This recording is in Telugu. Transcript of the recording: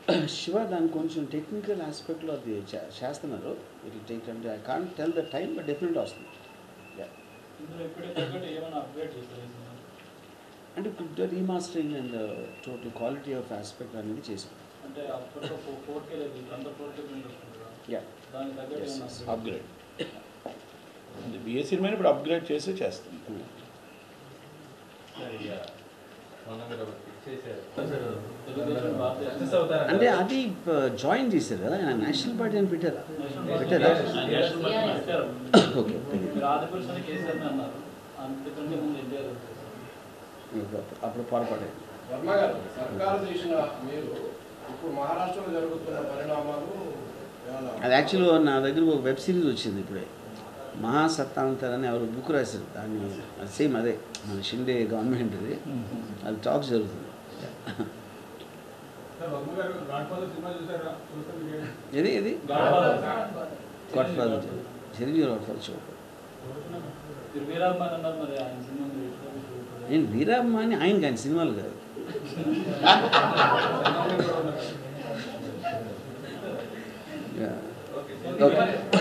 శివ దాని కొంచెం టెక్నికల్ ఆస్పెక్ట్లో అది చే- చేస్తున్నారు ఇట్ టేక్ అంటే I can't tell the time but డెఫినెట్గా వస్తుంది Yeah. ఇందులో ఇప్పుడే తగ్గట్టు ఏమైనా అప్గ్రేడ్ చేస్తారు ఈ సినిమా అంటే ఇప్పుడు remastering and total quality of aspect అనేది చేసాం అంటే అప్పట్లో ఫోర్ కే లేదు ఇప్పుడు అంతా ఫోర్ కే ప్రింట్ వస్తుంది కదా యా దానికి తగ్గట్టు ఏమైనా upgrade? అప్గ్రేడ్ ఏ సినిమాని ఇప్పుడు అప్గ్రేడ్ చేసి చేస్తుంది తెలుగుదేశం భారతదేశం అంటే అది జాయిన్ చేశారు కదా ఆయన నేషనల్ పార్టీ అని పెట్టారా పెట్టారా నేషనల్ పార్టీ పెట్టారు. ఓకే తెలియదు మీరు ఆదిపురుషుని కేసీఆర్ అన్నారు అంతకంటే ముందు ఎన్టీఆర్ మీకు అప్పుడు పొరపాటు వర్మ గారు సర్కారు చేసిన మీరు ఇప్పుడు మహారాష్ట్రలో జరుగుతున్న పరిణామాలు ఏమన్నా అది యాక్చువల్గా నా దగ్గర ఒక వెబ్ సిరీస్ వచ్చింది ఇప్పుడే మహాసత్తాంతర్ అని ఎవరు బుక్ రాశారు దాన్ని అది సేమ్ అదే మన షిండే గవర్నమెంట్ ఇది అది టాక్స్ జరుగుతుంది ఇది ఇది god father Chiranjeevi god father show మీరు వీరాభిమాన్ అన్నారు మరి ఆయన సినిమా మీరు ఎట్లా చూస్తారు? నేను వీరాభిమాని ఆయన కానీ సినిమాలు కాదు ఓకే